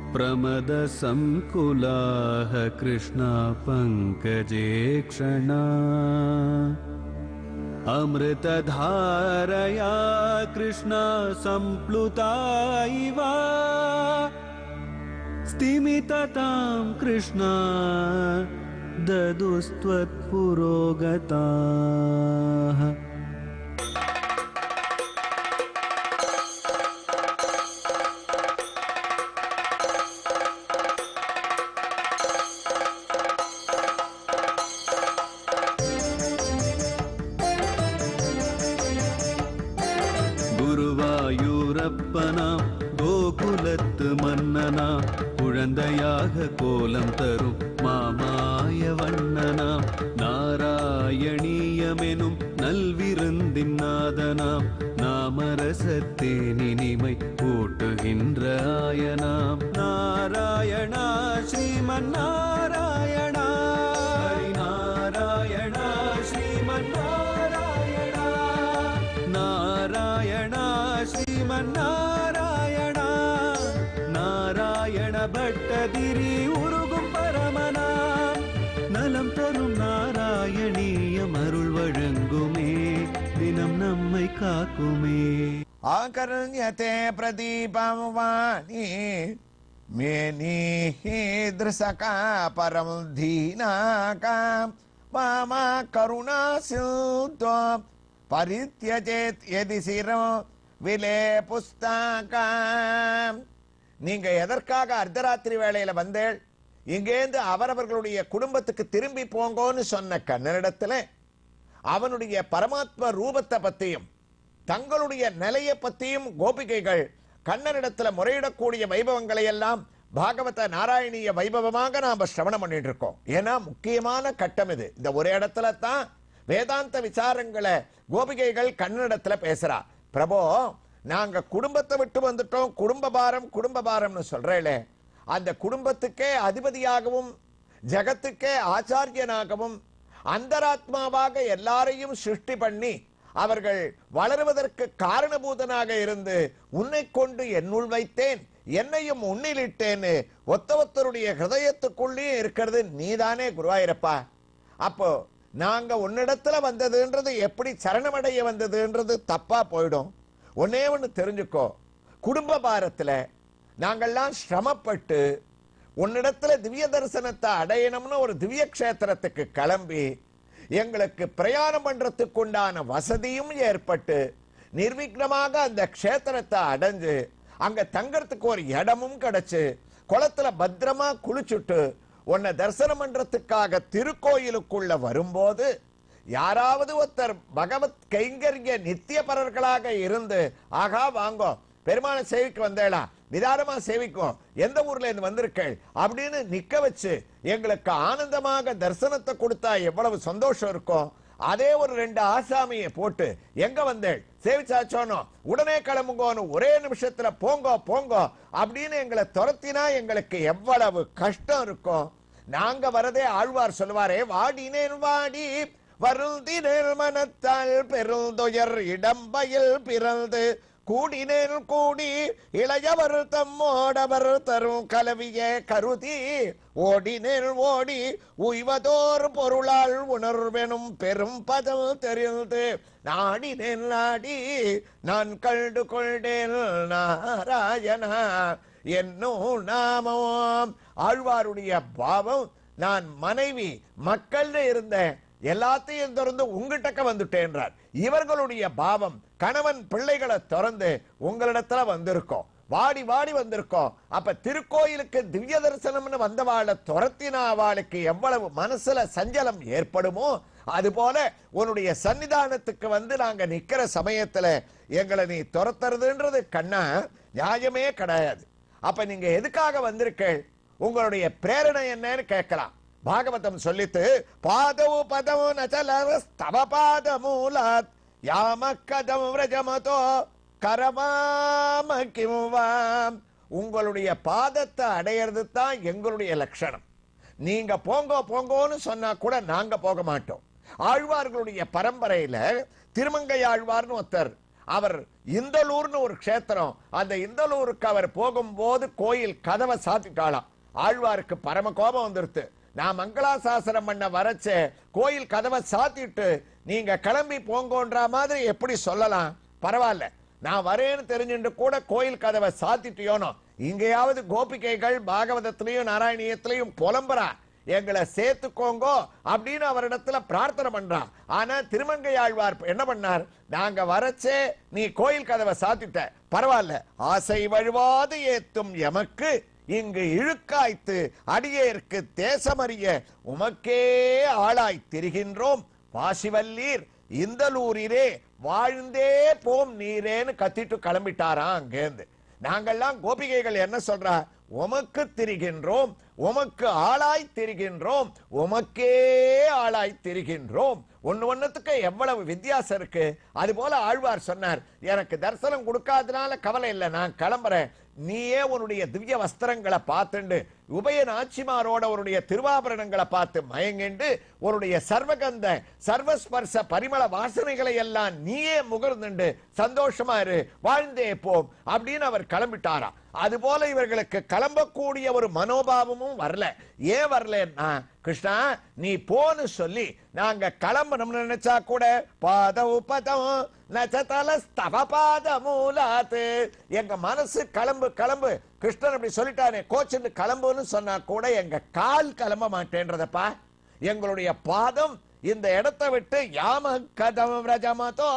प्रमदसङ्कुलाः कृष्णा पङ्कजे क्षणा अमृतधारया कृष्णा सम्प्लुता इव स्तिमिततां कृष्णा ददुस्त्वत्पुरोगताः குருவாயூரப்பனாம் கோகுலத்து மன்னனாம் குழந்தையாக கோலம் தரும் மாமாய வண்ணனாம் நாராயணீயமெனும் நல்விருந்தின் நாதனாம் நாமரசத்தேனினிமை கூட்டுகின்ற ஆயனாம் நாராயணா ஸ்ரீமன் நாராயணா ஹரி நாராயணா ஸ்ரீமன் நாராயணா நாராயணா ஸ்ரீமன் நாராயணா நாராயண பட்டதிரி உருகும் பரமனாம் நலம் தரும் நாராயணீயம் அருள் வழங்குமே தினம் நம்மை காக்குமே आकर्ण्यते प्रदीपं वाणी मेनीदृशका परं धीनाकां मामा करुणा सिन्धो परित्यजेत् यदि शिरो विले पुस्तकाम् நீங்க எதற்காக அர்த்தராத்திரி வேளையில வந்தேள் இங்கேந்து அவரவர்களுடைய குடும்பத்துக்கு திரும்பி போங்கோன்னு சொன்ன கண்ணனிடத்துல அவனுடைய பரமாத்ம ரூபத்தை பத்தியும் தங்களுடைய நிலையை பத்தியும் கோபிகைகள் கண்ணனிடத்துல முறையிடக்கூடிய வைபவங்களை எல்லாம் பாகவத நாராயணிய வைபவமாக நாம சிரவணம் பண்ணிட்டு இருக்கோம் ஏன்னா முக்கியமான கட்டம் இது இந்த ஒரு இடத்துல தான் வேதாந்த விசாரங்களை கோபிகைகள் கண்ணனிடத்துல பேசுறா பிரபோ நாங்க குடும்பத்தை விட்டு வந்துட்டோம் குடும்ப பாரம் குடும்ப பாரம்னு சொல்றேளே அந்த குடும்பத்துக்கே அதிபதியாகவும் ஜகத்துக்கே ஆச்சாரியனாகவும் அந்தராத்மாவாக எல்லாரையும் சிருஷ்டி பண்ணி அவர்கள் வளருவதற்கு காரணபூதனாக இருந்து உன்னை கொண்டு என்னுள் வைத்தேன் என்னையும் உன்னிலிட்டேன்னு ஒத்த ஒத்தருடைய ஹிருதயத்துக்குள்ளேயும் இருக்கிறது நீதானே குருவாயிரப்பா அப்போ நாங்க உன்னிடத்துல வந்ததுன்றது எப்படி சரணமடைய வந்ததுன்றது தப்பா போயிடும் ஒன்னே ஒண்ணு தெரிஞ்சுக்கோ குடும்ப பாரத்துல நாங்கள்லாம் சிரமப்பட்டு உன்னிடத்துல திவ்ய தரிசனத்தை அடையணும்னு ஒரு திவ்ய கஷேத்திரத்துக்கு கிளம்பி எங்களுக்கு பிரயாணம் பண்றதுக்கு உண்டான வசதியும் ஏற்பட்டு நிர்விக்னமாக அந்த க்ஷேத்திரத்தை அடைஞ்சு அங்க தங்கறதுக்கு ஒரு இடமும் கிடைச்சு குளத்துல பத்திரமா குளிச்சுட்டு உன்னை தரிசனம் பண்றதுக்காக திருக்கோயிலுக்குள்ள வரும்போது யாராவது ஒருத்தர் பகவத் கைங்கரிய நித்தியபரர்களாக இருந்து ஆகா வாங்கோ பெருமாளை சேவிக்க வந்தேளா நிதானமா சேவிக்கும் எந்த ஊர்ல இருந்து வந்திருக்கள் அப்படின்னு நிக்க வச்சு எங்களுக்கு ஆனந்தமாக தரிசனத்தை கொடுத்தா எவ்வளவு சந்தோஷம் இருக்கும் அதே ஒரு ரெண்டு ஆசாமியை போட்டு எங்க வந்தேள் சேவிச்சாச்சோனோ உடனே கிளம்புங்கோன்னு ஒரே நிமிஷத்துல போங்கோ போங்கோ அப்படின்னு எங்களை துரத்தினா எங்களுக்கு எவ்வளவு கஷ்டம் இருக்கும் நாங்க வரதே ஆழ்வார் சொல்லுவாரே வாடினேன் வாடி வருந்தினேன் மனத்தால் பெருந்துயர் இடம்பயில் பிறந்து கூடினேன் கூடி இளையவர் தம்மோடவர் தரும் கலவிய கருதி ஓடினேன் ஓடி உய்வதோர் பொருளால் உணர்வெனும் பெரும் பதம் தெரிந்து நாடினேன் நாடி நான் கண்டு கொண்டேன் நாராயணா என்னும் நாமம் ஆழ்வாருடைய பாவம் நான் மனைவி மக்கள்னு இருந்தேன் எல்லாத்தையும் திறந்து உங்ககிட்டக்க வந்துட்டேன்றார் இவர்களுடைய பாவம் கணவன் பிள்ளைகளை திறந்து உங்களிடத்துல வந்திருக்கோம் வாடி வாடி வந்திருக்கோம் அப்ப திருக்கோயிலுக்கு திவ்ய தரிசனம்னு வந்தவாளை துரத்தின அவளுக்கு எவ்வளவு மனசுல சஞ்சலம் ஏற்படுமோ அது போல உன்னுடைய சன்னிதானத்துக்கு வந்து நாங்க நிக்கிற சமயத்துல எங்களை நீ துரத்துறதுன்றது கண்ணா நியாயமே கிடையாது அப்ப நீங்க எதுக்காக வந்திருக்கீள் உங்களுடைய பிரேரணை என்னன்னு கேட்கலாம் பாகவதம் சொல்லித்து பாதவு பதவு நச்சல ஸ்தவ பாத மூலாத் யாம கதம் விரஜமதோ கரமாம கிம்வாம் உங்களுடைய பாதத்தை அடையிறது தான் எங்களுடைய லட்சணம் நீங்க போங்க போங்கோன்னு சொன்னா கூட நாங்க போக மாட்டோம் ஆழ்வார்களுடைய பரம்பரையில திருமங்கை ஆழ்வார்னு ஒருத்தர் அவர் இந்தலூர்னு ஒரு க்ஷேத்திரம் அந்த இந்தலூருக்கு அவர் போகும்போது கோயில் கதவை சாத்திட்டாளாம் ஆழ்வாருக்கு பரம கோபம் வந்துருத்து நான் மங்களாசாசனம் பண்ண வரச்சே கோயில் கதவை சாத்திட்டு நீங்க கிளம்பி போங்கோன்ற மாதிரி எப்படி சொல்லலாம் பரவாயில்ல நான் வரேன்னு தெரிஞ்சுட்டு கூட கோயில் கதவை சாத்திட்டியோனோ இங்கேயாவது கோபிகைகள் பாகவதத்திலையும் நாராயணியத்திலையும் புலம்புறா எங்களை சேர்த்துக்கோங்கோ அப்படின்னு அவரிடத்துல பிரார்த்தனை பண்றான் ஆனா திருமங்கை ஆழ்வார் என்ன பண்ணார் நாங்க வரச்சே நீ கோயில் கதவை சாத்திட்ட பரவாயில்ல ஆசை வழுவாது ஏத்தும் எமக்கு இங்கு இழுக்காய்த்து அடியேற்கு தேசமறிய உமக்கே ஆளாய் திரிகின்றோம் வாசிவல்லீர் இந்தலூரிலே வாழ்ந்தே போம் நீரேன்னு கத்திட்டு கிளம்பிட்டாராம் அங்கேருந்து நாங்கெல்லாம் கோபிகைகள் என்ன சொல்றா உமக்கு திரிகின்றோம் உமக்கு ஆளாய் திரிகின்றோம் உமக்கே ஆளாய் திரிகின்றோம் ஒண்ணு ஒண்ணுத்துக்கு எவ்வளவு வித்தியாசம் இருக்கு அது போல ஆழ்வார் சொன்னார் எனக்கு தரிசனம் கொடுக்காதனால கவலை இல்லை நான் கிளம்புறேன் நீயே உன்னுடைய திவ்ய வஸ்திரங்களை பார்த்துண்டு உபய நாச்சிமாரோட உன்னுடைய திருவாபரணங்களை பார்த்து மயங்கிண்டு உன்னுடைய சர்வகந்த சர்வஸ்பர்ச பரிமள வாசனைகளை எல்லாம் நீயே முகர்ந்துண்டு சந்தோஷமா இரு வாழ்ந்தே போம் அப்படின்னு அவர் கிளம்பிட்டாராம் அது போல இவர்களுக்கு கிளம்பக்கூடிய ஒரு மனோபாவமும் வரல ஏன் வரலன்னா கிருஷ்ணா நீ போன்னு சொல்லி நாங்க கிளம்பணும்னு நினைச்சா கூட பாதவு பதம் நச்சதல ஸ்தவ பாத மூலாத்து எங்க மனசு கிளம்பு கிளம்பு கிருஷ்ணன் அப்படி சொல்லிட்டானே கோச்சுன்னு கிளம்புன்னு சொன்னா கூட எங்க கால் கிளம்ப மாட்டேன்றதப்பா எங்களுடைய பாதம் இந்த இடத்தை விட்டு யாம கதம் ரஜமதோ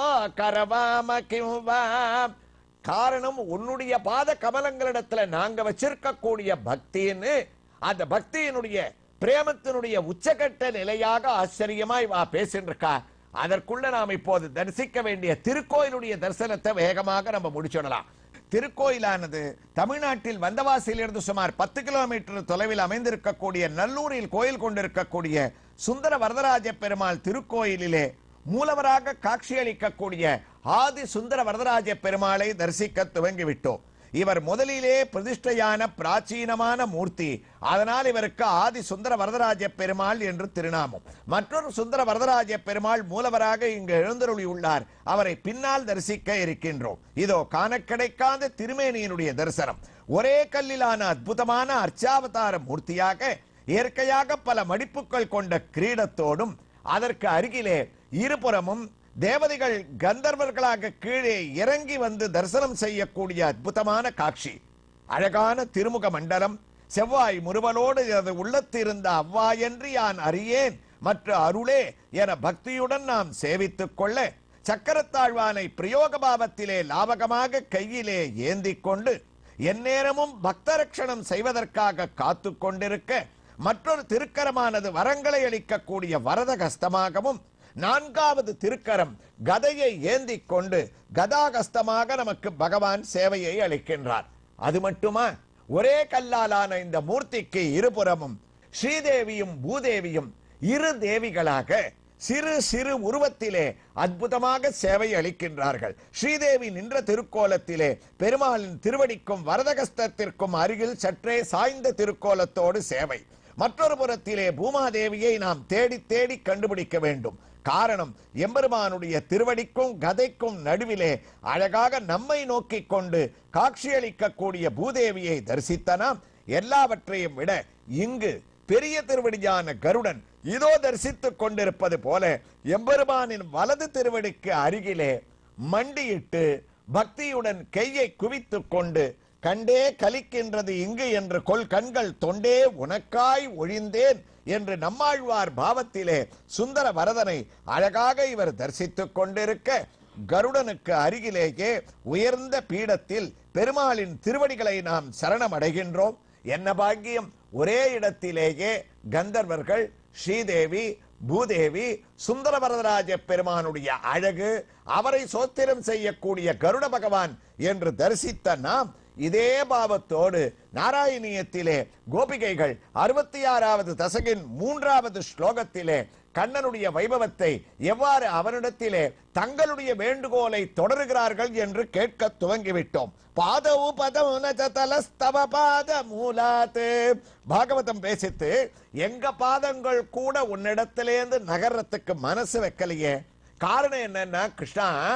கரவாம கிம்வாம் காரணம் உன்னுடைய பாத கமலங்களிடத்துல நாங்க வச்சிருக்கக்கூடிய பக்தின்னு அந்த பக்தியினுடைய பிரேமத்தினுடைய உச்சகட்ட நிலையாக ஆச்சரியமாய் வா பேசின்னு இருக்கா அதற்குள்ள நாம் இப்போது தரிசிக்க வேண்டிய திருக்கோயிலுடைய தரிசனத்தை வேகமாக நம்ம முடிச்சிடலாம் திருக்கோயிலானது தமிழ்நாட்டில் வந்தவாசியிலிருந்து சுமார் பத்து கிலோமீட்டர் தொலைவில் அமைந்திருக்கக்கூடிய நல்லூரில் கோயில் கொண்டிருக்கக்கூடிய சுந்தர வரதராஜ பெருமாள் திருக்கோயிலிலே மூலவராக காட்சியளிக்கக்கூடிய ஆதி சுந்தர வரதராஜ பெருமாளை தரிசிக்க துவங்கிவிட்டோம் இவர் முதலிலே பிரதிஷ்டையான பிராச்சீனமான மூர்த்தி அதனால் இவருக்கு ஆதி சுந்தர வரதராஜ பெருமாள் என்று திருநாமம் மற்றொரு சுந்தர வரதராஜ பெருமாள் மூலவராக இங்கு எழுந்தருளி உள்ளார் அவரை பின்னால் தரிசிக்க இருக்கின்றோம் இதோ காண கிடைக்காத திருமேனியினுடைய தரிசனம் ஒரே கல்லிலான அற்புதமான அர்ச்சாவதார மூர்த்தியாக இயற்கையாக பல மடிப்புகள் கொண்ட கிரீடத்தோடும் அதற்கு அருகிலே இருபுறமும் தேவதைகள் கந்தர்வர்களாக கீழே இறங்கி வந்து தரிசனம் செய்யக்கூடிய அற்புதமான காட்சி அழகான திருமுக மண்டலம் செவ்வாய் முறுவலோடு எனது உள்ளத்திருந்த அவ்வாயன்றி யான் அறியேன் மற்ற அருளே என பக்தியுடன் நாம் சேவித்துக் கொள்ள சக்கரத்தாழ்வானை பிரயோக பாவத்திலே லாபகமாக கையிலே ஏந்திக் கொண்டு எந்நேரமும் பக்தரட்சணம் செய்வதற்காக காத்து கொண்டிருக்க மற்றொரு திருக்கரமானது வரங்களை அளிக்கக்கூடிய வரத கஸ்தமாகவும் நான்காவது திருக்கரம் கதையை ஏந்திக் கொண்டு கதாகஸ்தமாக நமக்கு பகவான் சேவையை அளிக்கின்றார் அது மட்டுமா ஒரே கல்லாலான இந்த மூர்த்திக்கு இருபுறமும் ஸ்ரீதேவியும் பூதேவியும் இரு தேவிகளாக சிறு சிறு உருவத்திலே அற்புதமாக சேவை அளிக்கின்றார்கள் ஸ்ரீதேவி நின்ற திருக்கோலத்திலே பெருமாளின் திருவடிக்கும் வரதகஸ்தத்திற்கும் அருகில் சற்றே சாய்ந்த திருக்கோலத்தோடு சேவை மற்றொரு புறத்திலே பூமாதேவியை நாம் தேடி தேடி கண்டுபிடிக்க வேண்டும் காரணம் எம்பெருமானுடைய திருவடிக்கும் கதைக்கும் நடுவிலே அழகாக நம்மை நோக்கிக் கொண்டு காட்சியளிக்கக்கூடிய பூதேவியை தரிசித்த நாம் எல்லாவற்றையும் விட இங்கு பெரிய திருவடியான கருடன் இதோ தரிசித்துக் கொண்டிருப்பது போல எம்பெருமானின் வலது திருவடிக்கு அருகிலே மண்டியிட்டு பக்தியுடன் கையை குவித்துக் கொண்டு கண்டே கலிக்கின்றது இங்கு என்று கொல் கண்கள் தொண்டே உனக்காய் ஒழிந்தேன் என்று நம்மாழ்வார் பாவத்திலே சுந்தர வரதனை அழகாக இவர் தரிசித்துக் கொண்டிருக்க கருடனுக்கு அருகிலேயே உயர்ந்த பீடத்தில் பெருமாளின் திருவடிகளை நாம் சரணமடைகின்றோம் என்ன பாக்கியம் ஒரே இடத்திலேயே கந்தர்வர்கள் ஸ்ரீதேவி பூதேவி சுந்தர வரதராஜ பெருமானுடைய அழகு அவரை சோத்திரம் செய்யக்கூடிய கருட பகவான் என்று தரிசித்த நாம் இதே பாவத்தோடு நாராயணியத்திலே கோபிகைகள் அறுபத்தி ஆறாவது தசகின் மூன்றாவது ஸ்லோகத்திலே கண்ணனுடைய வைபவத்தை எவ்வாறு அவனிடத்திலே தங்களுடைய வேண்டுகோளை தொடருகிறார்கள் என்று கேட்க துவங்கிவிட்டோம் பாதவு பதமுனதலஸ்தவ பாத மூலாத்து பாகவதம் பேசித்து எங்க பாதங்கள் கூட உன்னிடத்திலேருந்து நகர்றதுக்கு மனசு வைக்கலையே காரணம் என்னன்னா கிருஷ்ணா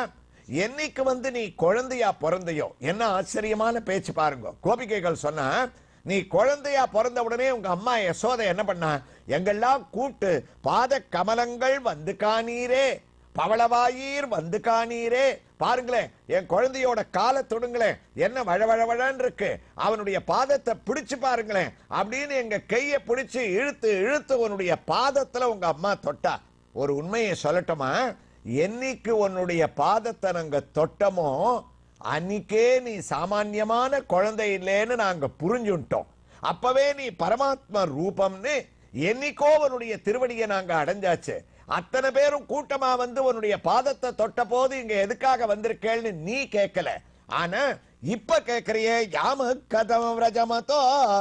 என்னைக்கு வந்து நீ குழந்தையா பிறந்தையோ என்ன ஆச்சரியமான பேச்சு பாருங்க கோபிகைகள் சொன்னா நீ குழந்தையா பிறந்த உடனே உங்க அம்மா யசோதை என்ன பண்ணா எங்கெல்லாம் கூப்பிட்டு பாத கமலங்கள் வந்து காணீரே பவளவாயீர் வந்து காணீரே பாருங்களேன் என் குழந்தையோட காலை தொடுங்களேன் என்ன வழவழவழன்னு இருக்கு அவனுடைய பாதத்தை பிடிச்சு பாருங்களேன் அப்படின்னு எங்க கையை பிடிச்சு இழுத்து இழுத்து உன்னுடைய பாதத்துல உங்க அம்மா தொட்டா ஒரு உண்மையை சொல்லட்டுமா என்னைக்கு உன்னுடைய பாதத்தை நாங்க தொட்டமோ அன்னைக்கே நீ சாமான்யமான குழந்தை இல்லைன்னு நாங்க புரிஞ்சுட்டோம் அப்பவே நீ பரமாத்மா ரூபம்னு என்னைக்கோ உன்னுடைய திருவடியை நாங்க அடைஞ்சாச்சு அத்தனை பேரும் கூட்டமா வந்து உன்னுடைய பாதத்தை தொட்ட போது இங்க எதுக்காக வந்திருக்கேன்னு நீ கேட்கல ஆனா இப்ப கேக்குறியே யாம கதம் விரஜமதோ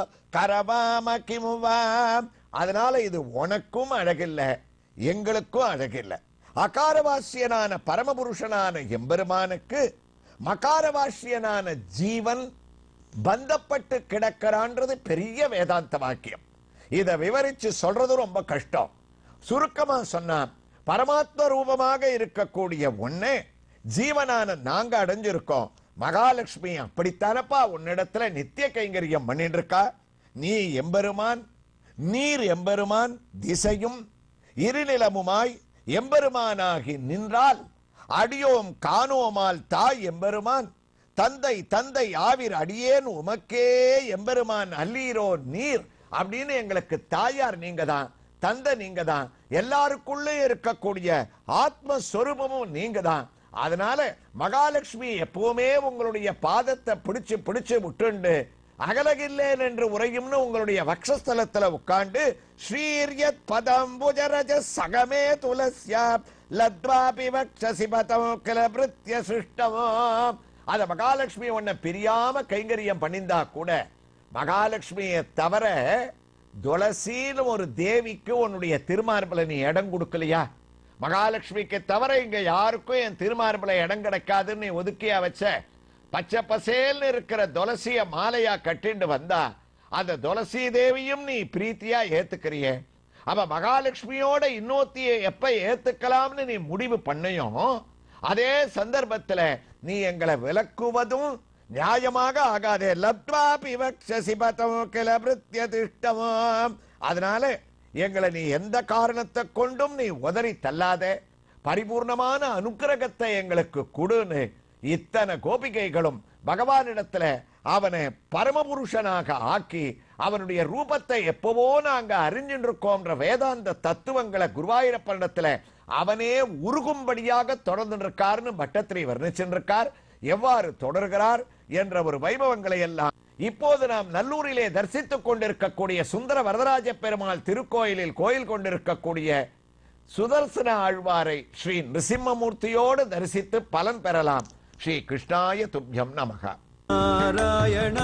கரவாம கிமுவாம் அதனால இது உனக்கும் அழகில்ல எங்களுக்கும் அழகில்ல அகாரவாசியனான பரமபுருஷனான எம்பெருமானுக்கு மகாரவாசியனான ஜீவன் பந்தப்பட்டு கிடக்கிறான்றது பெரிய வேதாந்த வாக்கியம் இத விவரிச்சு சொல்றது ரொம்ப கஷ்டம் சுருக்கமா சொன்னா பரமாத்ம ரூபமாக இருக்கக்கூடிய ஒண்ணு ஜீவனான நாங்க அடைஞ்சிருக்கோம் மகாலட்சுமி அப்படித்தானப்பா உன்னிடத்துல நித்திய கைங்கரியம் பண்ணிட்டு இருக்கா நீ எம்பெருமான் நீர் எம்பெருமான் திசையும் இருநிலமுமாய் எம்பெருமானாகி நின்றால் அடியோம் காணோமால் தாய் எம்பெருமான் தந்தை தந்தை ஆவிர் அடியேன் உமக்கே எம்பெருமான் அல்லீரோ நீர் அப்படின்னு எங்களுக்கு தாயார் நீங்க தான் தந்தை நீங்க தான் எல்லாருக்குள்ளே இருக்கக்கூடிய ஆத்மஸ்வரூபமும் நீங்க தான் அதனால மகாலட்சுமி எப்பவுமே உங்களுடைய பாதத்தை பிடிச்சு பிடிச்சு விட்டுண்டு அகலகில்லேன் என்று உரையும்னு உங்களுடைய வக்ஷஸ்தலத்துல உட்கார்ந்து ஸ்ரீரியத் பதம்புஜரஜ சகமே துலஸ்யா லத்வாபி வக்ஷசி பதம் கில பிருத்ய சிருஷ்டமோ அத மகாலட்சுமி உன்னை பிரியாம கைங்கரியம் பண்ணிந்தா கூட மகாலட்சுமியை தவிர துளசின்னு ஒரு தேவிக்கு உன்னுடைய திருமார்பல நீ இடம் கொடுக்கலையா மகாலட்சுமிக்கு தவிர இங்க யாருக்கும் என் திருமார்பல இடம் கிடைக்காதுன்னு நீ ஒதுக்கியா வச்ச பச்சை பசேல்னு இருக்கிற துளசிய மாலையா கட்டிண்டு வந்தா அந்த துளசி தேவியும் நீ பிரீத்தியா ஏத்துக்கிறியே அப்ப மகாலட்சுமியோட இன்னொத்திய எப்ப ஏத்துக்கலாம்னு நீ முடிவு பண்ணையும் அதே சந்தர்ப்பத்துல நீ எங்களை விலக்குவதும் நியாயமாக ஆகாதே லத்வா பிவக்ஷசி பதமோ கில பிருத்தியதிஷ்டமோ அதனால எங்களை நீ எந்த காரணத்தை கொண்டும் நீ உதறி தள்ளாதே பரிபூர்ணமான அனுக்கிரகத்தை எங்களுக்கு கொடுன்னு இத்தனை கோபிகைகளும் பகவானிடத்துல அவனை பரமபுருஷனாக ஆக்கி அவனுடைய ரூபத்தை எப்பவோ நாங்க அறிஞ்சிட்டு இருக்கோம்ன்ற வேதாந்த தத்துவங்களை குருவாயூரப்பனிடத்துல அவனே உருகும்படியாக தொடர்ந்து இருக்கார்னு பட்டத்திரி வர்ணிச்சிருக்கார் எவ்வாறு தொடர்கிறார் என்ற ஒரு வைபவங்களை எல்லாம் இப்போது நாம் நல்லூரிலே தரிசித்துக் கொண்டிருக்கக்கூடிய சுந்தர வரதராஜ பெருமாள் திருக்கோயிலில் கோயில் கொண்டிருக்கக்கூடிய சுதர்சன ஆழ்வாரை ஸ்ரீ நிருசிம்மமூர்த்தியோடு தரிசித்து பலன் பெறலாம் ஸ்ரீ கிருஷ்ணாய துப்யம் நமகா நாராயண